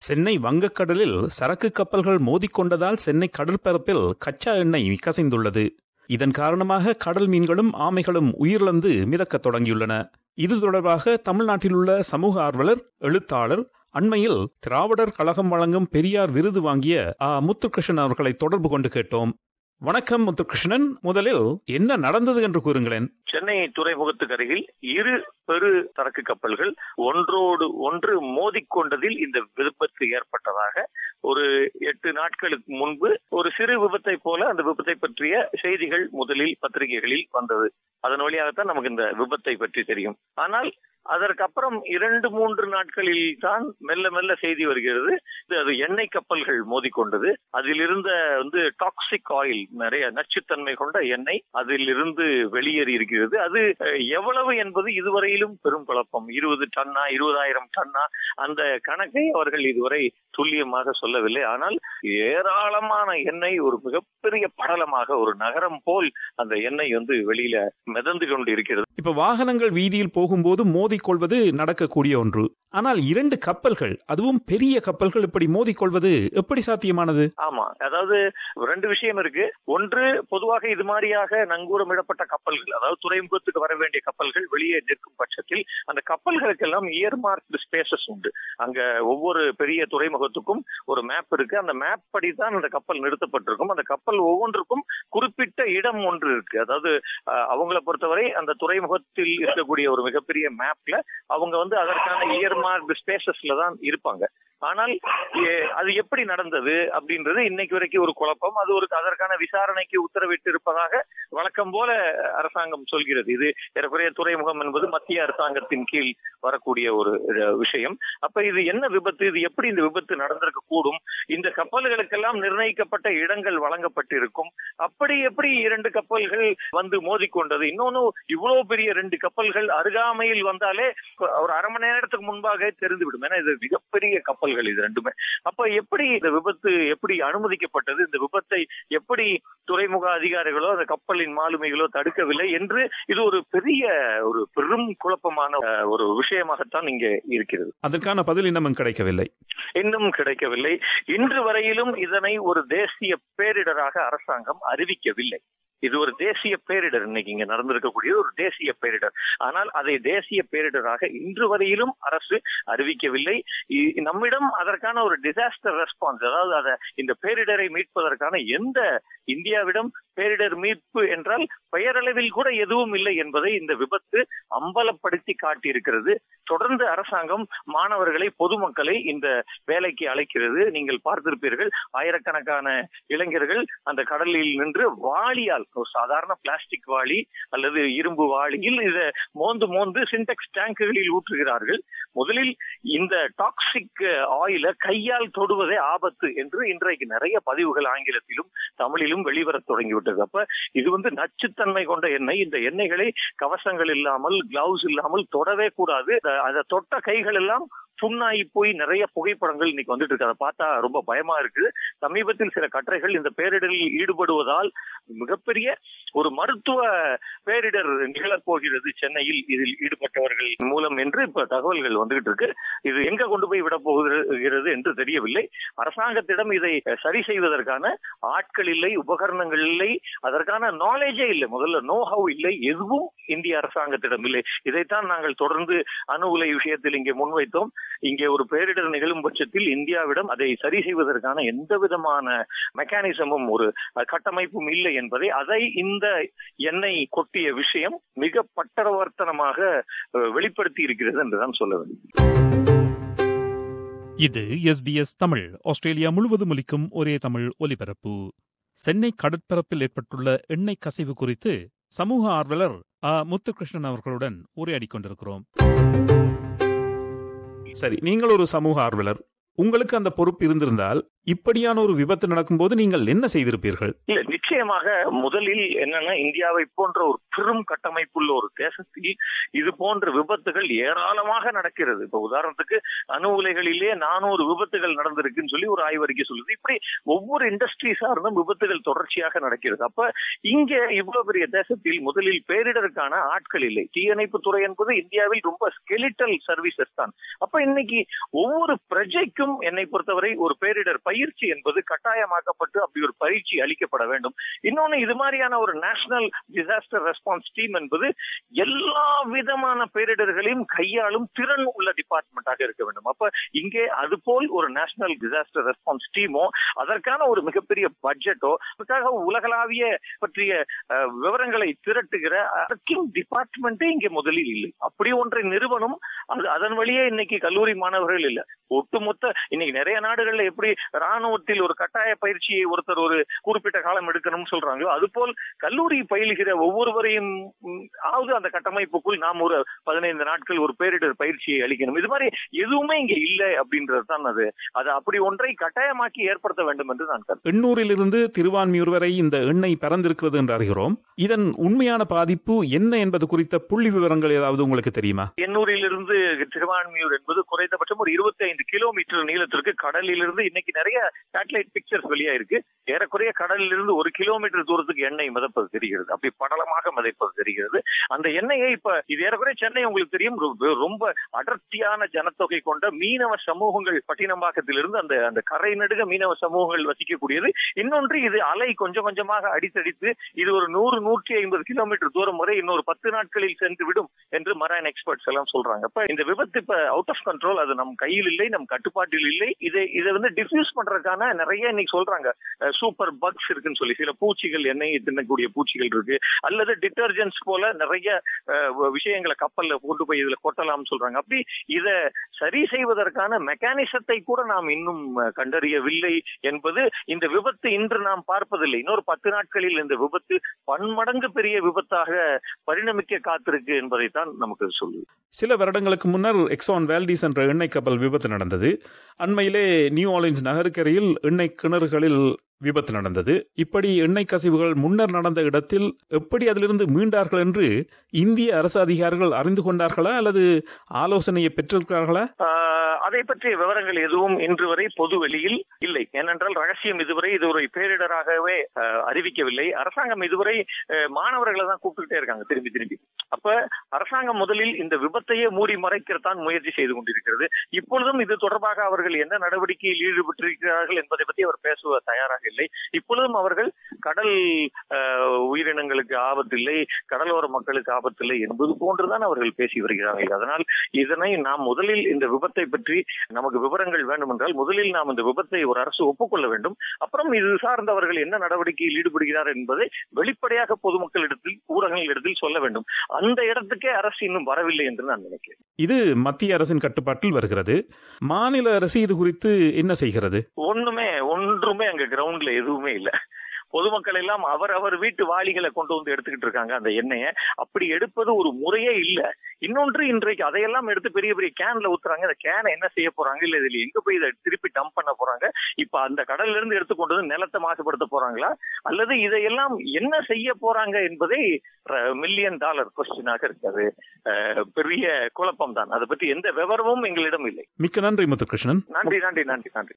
சென்னை வங்கக்கடலில் சரக்கு கப்பல்கள் மோதிக்கொண்டதால் சென்னை கடற்பரப்பில் கச்சா எண்ணெய் கசிந்துள்ளது இதன் காரணமாக கடல் மீன்களும் ஆமைகளும் உயிரிழந்து மிதக்கத் தொடங்கியுள்ளன இது தொடர்பாக தமிழ்நாட்டில் உள்ள சமூக ஆர்வலர் எழுத்தாளர் அண்மையில் திராவிடர் கழகம் வழங்கும் பெரியார் விருது வாங்கிய ஆ முத்துகிருஷ்ணன் அவர்களை தொடர்பு கொண்டு கேட்டோம் வணக்கம் முத்துகிருஷ்ணன் முதலில் என்ன நடந்தது என்று கூறுங்களேன் சென்னை துறைமுகத்துக்கு அருகில் இரு பெரு சரக்கு கப்பல்கள் ஒன்றோடு ஒன்று மோதிக்கொண்டதில் இந்த விபத்து ஏற்பட்டதாக ஒரு எட்டு நாட்களுக்கு முன்பு ஒரு சிறு விபத்தை போல அந்த விபத்தை பற்றிய செய்திகள் முதலில் பத்திரிகைகளில் வந்தது அதன் வழியாகத்தான் நமக்கு இந்த விபத்தை பற்றி தெரியும் ஆனால் அதற்கப்புறம் இரண்டு மூன்று நாட்களில் தான் மெல்ல மெல்ல செய்தி வருகிறது அது எண்ணெய் கப்பல்கள் மோதிக்கொண்டது அதில் இருந்த வந்து டாக்ஸிக் ஆயில் நிறைய நச்சுத்தன்மை கொண்ட எண்ணெய் அதில் இருந்து வெளியேறி இருக்கிறது அது எவ்வளவு என்பது இதுவரையிலும் பெரும் குழப்பம் இருபது டன்னா இருபதாயிரம் டன்னா அந்த கணக்கை அவர்கள் இதுவரை துல்லியமாக சொல்லவில்லை ஆனால் ஏராளமான எண்ணெய் ஒரு மிகப்பெரிய படலமாக ஒரு நகரம் போல் அந்த எண்ணெய் வந்து வெளியில மிதந்து கொண்டு இருக்கிறது இப்ப வாகனங்கள் வீதியில் போகும்போது மோதிக்கொள்வது நடக்கக்கூடிய ஒன்று ஆனால் இரண்டு கப்பல்கள் அதுவும் பெரிய கப்பல்கள் இப்படி மோதிக்கொள்வது எப்படி சாத்தியமானது ஆமா அதாவது ரெண்டு விஷயம் இருக்கு ஒன்று பொதுவாக இது மாதிரியாக நங்கூரமிடப்பட்ட கப்பல்கள் அதாவது துறைமுகத்துக்கு வர வேண்டிய கப்பல்கள் வெளியே நிற்கும் பட்சத்தில் அந்த கப்பல்களுக்கெல்லாம் இயர்மார்க் ஸ்பேசஸ் உண்டு அங்க ஒவ்வொரு பெரிய துறைமுகத்துக்கும் ஒரு மேப் இருக்கு அந்த மேப் படி தான் அந்த கப்பல் நிறுத்தப்பட்டிருக்கும் அந்த கப்பல் ஒவ்வொன்றுக்கும் குறிப்பிட்ட இடம் ஒன்று இருக்கு அதாவது அவங்களை பொறுத்தவரை அந்த துறைமுகத்தில் இருக்கக்கூடிய ஒரு மிகப்பெரிய மேப்ல அவங்க வந்து அதற்கான இயர்மார்க் ஸ்பேசஸ்ல தான் இருப்பாங்க ஆனால் அது எப்படி நடந்தது அப்படின்றது இன்னைக்கு வரைக்கும் ஒரு குழப்பம் அது ஒரு அதற்கான விசாரணைக்கு உத்தரவிட்டு இருப்பதாக வழக்கம் போல அரசாங்கம் சொல்கிறது இது ஏறக்குறைய துறைமுகம் என்பது மத்திய அரசாங்கத்தின் கீழ் வரக்கூடிய ஒரு விஷயம் அப்ப இது என்ன விபத்து இது எப்படி இந்த விபத்து நடந்திருக்க கூடும் இந்த கப்பல்களுக்கெல்லாம் நிர்ணயிக்கப்பட்ட இடங்கள் வழங்கப்பட்டிருக்கும் அப்படி எப்படி இரண்டு கப்பல்கள் வந்து மோதிக்கொண்டது இன்னொன்னு இவ்வளவு பெரிய ரெண்டு கப்பல்கள் அருகாமையில் வந்தாலே ஒரு அரை மணி நேரத்துக்கு முன்பாக தெரிந்துவிடும் ஏன்னா இது மிகப்பெரிய கப்பல் கப்பல்கள் இது ரெண்டுமே அப்ப எப்படி இந்த விபத்து எப்படி அனுமதிக்கப்பட்டது இந்த விபத்தை எப்படி துறைமுக அதிகாரிகளோ அந்த கப்பலின் மாலுமிகளோ தடுக்கவில்லை என்று இது ஒரு பெரிய ஒரு பெரும் குழப்பமான ஒரு விஷயமாகத்தான் இங்க இருக்கிறது அதற்கான பதில் இன்னும் கிடைக்கவில்லை இன்னும் கிடைக்கவில்லை இன்று வரையிலும் இதனை ஒரு தேசிய பேரிடராக அரசாங்கம் அறிவிக்கவில்லை இது ஒரு தேசிய பேரிடர் இன்னைக்கு இங்க நடந்திருக்கக்கூடிய ஒரு தேசிய பேரிடர் ஆனால் அதை தேசிய பேரிடராக இன்று வரையிலும் அரசு அறிவிக்கவில்லை நம்மிடம் அதற்கான ஒரு டிசாஸ்டர் ரெஸ்பான்ஸ் அதாவது அதை இந்த பேரிடரை மீட்பதற்கான எந்த இந்தியாவிடம் பேரிடர் மீட்பு என்றால் பெயரளவில் கூட எதுவும் இல்லை என்பதை இந்த விபத்து அம்பலப்படுத்தி காட்டியிருக்கிறது தொடர்ந்து அரசாங்கம் மாணவர்களை பொதுமக்களை இந்த வேலைக்கு அழைக்கிறது நீங்கள் பார்த்திருப்பீர்கள் ஆயிரக்கணக்கான இளைஞர்கள் அந்த கடலில் நின்று வாளியால் ஒரு சாதாரண பிளாஸ்டிக் வாளி அல்லது இரும்பு வாளியில் இதை மோந்து மோந்து சின்டெக்ஸ் டேங்குகளில் ஊற்றுகிறார்கள் முதலில் இந்த டாக்ஸிக் ஆயில கையால் தொடுவதே ஆபத்து என்று இன்றைக்கு நிறைய பதிவுகள் ஆங்கிலத்திலும் தமிழிலும் வெளிவரத் தொடங்கிவிட்டது அப்ப இது வந்து நச்சுத்தன்மை கொண்ட எண்ணெய் இந்த எண்ணெய்களை கவசங்கள் இல்லாமல் கிளவுஸ் இல்லாமல் தொடவே கூடாது அதை தொட்ட கைகள் எல்லாம் புண்ணாகி போய் நிறைய புகைப்படங்கள் இன்னைக்கு வந்துட்டு இருக்கு அதை பார்த்தா ரொம்ப பயமா இருக்கு சமீபத்தில் சில கட்டுரைகள் இந்த பேரிடரில் ஈடுபடுவதால் மிகப்பெரிய ஒரு மருத்துவ பேரிடர் நிகழப் போகிறது சென்னையில் இதில் ஈடுபட்டவர்கள் மூலம் என்று இப்ப தகவல்கள் வந்துகிட்டு இருக்கு இது எங்க கொண்டு போய் விட போகிறது என்று தெரியவில்லை அரசாங்கத்திடம் இதை சரி செய்வதற்கான ஆட்கள் இல்லை உபகரணங்கள் இல்லை அதற்கான நாலேஜே இல்லை முதல்ல நோ ஹவ் இல்லை எதுவும் இந்திய அரசாங்கத்திடம் இல்லை இதைத்தான் நாங்கள் தொடர்ந்து அணு உலை விஷயத்தில் இங்கே முன்வைத்தோம் இங்கே ஒரு பேரிடர் நிகழும் பட்சத்தில் இந்தியாவிடம் அதை சரி செய்வதற்கான எந்த விதமான மெக்கானிசமும் ஒரு கட்டமைப்பும் இல்லை என்பதை அதை இந்த எண்ணெய் கொட்டிய விஷயம் மிக பட்டரவர்த்தனமாக வெளிப்படுத்தி இருக்கிறது என்றுதான் சொல்ல வேண்டும் இது எஸ்பிஎஸ் தமிழ் ஆஸ்திரேலியா முழுவதும் ஒலிக்கும் ஒரே தமிழ் ஒலிபரப்பு சென்னை கடற்பரப்பில் ஏற்பட்டுள்ள எண்ணெய் கசிவு குறித்து சமூக ஆர்வலர் ஆ முத்துகிருஷ்ணன் அவர்களுடன் உரையாடிக் கொண்டிருக்கிறோம் சரி நீங்கள் ஒரு சமூக ஆர்வலர் உங்களுக்கு அந்த பொறுப்பு இருந்திருந்தால் இப்படியான ஒரு விபத்து நடக்கும்போது நீங்கள் என்ன செய்திருப்பீர்கள் இல்ல நிச்சயமாக முதலில் என்னன்னா இந்தியாவை போன்ற ஒரு பெரும் கட்டமைப்புள்ள ஒரு தேசத்தில் இது போன்ற விபத்துகள் ஏராளமாக நடக்கிறது இப்ப உதாரணத்துக்கு அணு உலைகளிலே நானூறு விபத்துகள் நடந்திருக்குன்னு சொல்லி ஒரு ஆய்வறிக்கை சொல்லுது இப்படி ஒவ்வொரு இண்டஸ்ட்ரி சார்ந்தும் விபத்துகள் தொடர்ச்சியாக நடக்கிறது அப்ப இங்க இவ்வளவு பெரிய தேசத்தில் முதலில் பேரிடருக்கான ஆட்கள் இல்லை தீயணைப்பு துறை என்பது இந்தியாவில் ரொம்ப ஸ்கெலிட்டல் சர்வீசஸ் தான் அப்ப இன்னைக்கு ஒவ்வொரு பிரஜைக்கும் என்னை பொறுத்தவரை ஒரு பேரிடர் பயிற்சி என்பது கட்டாயமாக்கப்பட்டு அப்படி ஒரு பயிற்சி அளிக்கப்பட வேண்டும் இன்னொன்னு இது மாதிரியான ஒரு நேஷனல் டிசாஸ்டர் ரெஸ்பான்ஸ் டீம் என்பது எல்லா விதமான பேரிடர்களையும் கையாளும் திறன் உள்ள டிபார்ட்மெண்டாக இருக்க வேண்டும் அப்ப இங்கே அது போல் ஒரு நேஷனல் டிசாஸ்டர் ரெஸ்பான்ஸ் டீமோ அதற்கான ஒரு மிகப்பெரிய பட்ஜெட்டோ அதுக்காக உலகளாவிய பற்றிய அஹ், விவரங்களை திரட்டுகிற அதற்கும் டிபார்ட்மெண்ட்டே இங்கே முதலில் இல்லை அப்படி ஒன்றை நிறுவனம் அது அதன் வழியே இன்னைக்கு கல்லூரி மாணவர்கள் இல்ல ஒட்டுமொத்த இன்னைக்கு நிறைய நாடுகள்ல எப்படி ராணுவத்தில் ஒரு கட்டாய பயிற்சியை ஒருத்தர் ஒரு குறிப்பிட்ட காலம் எடுக்கணும்னு சொல்றாங்களோ அதுபோல் கல்லூரி பயிலுகிற ஒவ்வொருவரையும் ம், ஆவது அந்த கட்டமைப்புக்குள் நாம் ஒரு பதினைந்து நாட்கள் ஒரு பேரிடர் பயிற்சியை அளிக்கணும் இது மாதிரி எதுவுமே இங்க இல்லை அப்படின்றது தான் அது அது அப்படி ஒன்றை கட்டாயமாக்கி ஏற்படுத்த வேண்டும் என்று நான் கருதுகிறேன் எண்ணூரிலிருந்து திருவான்மியூர் வரை இந்த எண்ணெய் பறந்திருக்கிறது என்று அறிகிறோம் இதன் உண்மையான பாதிப்பு என்ன என்பது குறித்த புள்ளி விவரங்கள் ஏதாவது உங்களுக்கு தெரியுமா எண்ணூரிலிருந்து திருவான்மியூர் என்பது குறைந்தபட்சம் ஒரு 25 கிலோமீட்டர் நீளத்திற்கு கடலிலிருந்து இன்னைக்கு நிறைய சேட்டலைட் பிக்சர்ஸ் வெளியா இருக்கு ஏறக்குறைய கடலிலிருந்து ஒரு கிலோமீட்டர் தூரத்துக்கு எண்ணெய் மிதப்பது தெரிகிறது அப்படி படலமாக மிதப்பது தெரிகிறது அந்த எண்ணெயை இப்ப இது ஏறக்குறைய சென்னை உங்களுக்கு தெரியும் ரொ- ரொம்ப அடர்த்தியான ஜனத்தொகை கொண்ட மீனவ சமூகங்கள் பட்டினம்பாக்கத்திலிருந்து அந்த அந்த கரை நடுக மீனவ சமூகங்கள் வசிக்கக்கூடியது இன்னொன்று இது அலை கொஞ்சம் கொஞ்சமாக அடித்தடித்து இது ஒரு நூறு நூற்றி ஐம்பது கிலோமீட்டர் தூரம் வரை இன்னொரு பத்து நாட்களில் சென்று விடும் என்று மரைன் எக்ஸ்பர்ட்ஸ் எல்லாம் சொல்றாங்க அப்ப இந்த விபத்து இப்ப அவுட் ஆஃப் கண்ட்ரோல் அது நம் கையில் இல்லை நம் கட்டுப்பாட்டில் இல்லை இதை இதை வந்து டிஃப்யூஸ் பண்றதுக்கான நிறைய இன்னைக்கு சொல்றாங்க சூப்பர் பக்ஸ் இருக்குன்னு சொல்லி சில பூச்சிகள் எண்ணெயை தின்னக்கூடிய பூச்சிகள் இருக்கு அல்லது டிட்டர்ஜென்ட்ஸ் போல நிறைய அஹ், விஷயங்களை கப்பல்ல கொண்டு போய் இதுல கொட்டலாம்னு சொல்றாங்க அப்படி இத சரி செய்வதற்கான மெக்கானிசத்தை கூட நாம் இன்னும் அஹ், கண்டறியவில்லை என்பது இந்த விபத்து இன்று நாம் பார்ப்பதில்லை இன்னொரு பத்து நாட்களில் இந்த விபத்து பன்மடங்கு பெரிய விபத்தாக பரிணமிக்க காத்திருக்கு என்பதைத்தான் நமக்கு சொல்லுது சில வருடங்களுக்கு முன்னர் எக்ஸான் வேல்டிஸ் என்ற எண்ணெய் கப்பல் விபத்து நடந்தது அண்மையிலே நியூ ஆர்லின்ஸ் நகருக்கரையில் எண்ணெய் கிணறுகளில் விபத்து நடந்தது இப்படி எண்ணெய் கசிவுகள் முன்னர் நடந்த இடத்தில் எப்படி அதிலிருந்து மீண்டார்கள் என்று இந்திய அரசு அதிகாரிகள் அறிந்து கொண்டார்களா அல்லது ஆலோசனையை பெற்றிருக்கிறார்களா ஆஹ் அதை பற்றிய விவரங்கள் எதுவும் இன்று வரை பொது வெளியில் இல்லை ஏனென்றால் ரகசியம் இதுவரை இது ஒரு பேரிடராகவே ஆஹ், அறிவிக்கவில்லை அரசாங்கம் இதுவரை ஆஹ், மாணவர்களை தான் கூப்பிட்டுட்டே இருக்காங்க திரும்பி திரும்பி அப்ப அரசாங்கம் முதலில் இந்த விபத்தையே மூடி மறைக்கிறதான் முயற்சி செய்து கொண்டிருக்கிறது இப்பொழுதும் இது தொடர்பாக அவர்கள் என்ன நடவடிக்கையில் ஈடுபட்டிருக்கிறார்கள் என்பதை பற்றி அவர் பேசுவ தயாராக இல்லை இப்பொழுதும் அவர்கள் கடல் ஆஹ், உயிரினங்களுக்கு ஆபத்தில்லை கடலோர மக்களுக்கு ஆபத்தில்லை என்பது போன்றுதான் அவர்கள் பேசி வருகிறார்கள் அதனால் இதனை நாம் முதலில் இந்த விபத்தை பற்றி நமக்கு விவரங்கள் வேண்டும் என்றால் முதலில் நாம் இந்த விபத்தை ஒரு அரசு ஒப்புக்கொள்ள வேண்டும் அப்புறம் இது சார்ந்தவர்கள் என்ன நடவடிக்கையில் ஈடுபடுகிறார் என்பதை வெளிப்படையாக பொதுமக்களிடத்தில் ஊடகங்களிடத்தில் சொல்ல வேண்டும் அந்த இடத்துக்கே அரசு இன்னும் வரவில்லை என்று நான் நினைக்கிறேன் இது மத்திய அரசின் கட்டுப்பாட்டில் வருகிறது மாநில அரசு இது குறித்து என்ன செய்கிறது ஒண்ணுமே ஒன்றுமே அங்க கிரவுண்ட்ல எதுவுமே இல்ல பொதுமக்கள் எல்லாம் அவர் அவர் வீட்டு வாளிகளை கொண்டு வந்து எடுத்துக்கிட்டு இருக்காங்க அந்த எண்ணெயை அப்படி எடுப்பது ஒரு முறையே இல்ல இன்னொன்று இன்றைக்கு அதையெல்லாம் எடுத்து பெரிய பெரிய கேன்ல ஊத்துறாங்க அந்த கேனை என்ன செய்ய போறாங்க இல்ல இதுல எங்க போய் இதை திருப்பி டம்ப் பண்ண போறாங்க இப்ப அந்த கடல்ல இருந்து எடுத்து கொண்டு வந்து நிலத்தை மாசுபடுத்த போறாங்களா அல்லது இதையெல்லாம் என்ன செய்ய போறாங்க என்பதை மில்லியன் டாலர் கொஸ்டினாக இருக்காது அஹ், பெரிய குழப்பம் தான் அதை பற்றி எந்த விவரமும் எங்களிடம் இல்லை மிக்க நன்றி முத்துகிருஷ்ணன் நன்றி நன்றி நன்றி நன்றி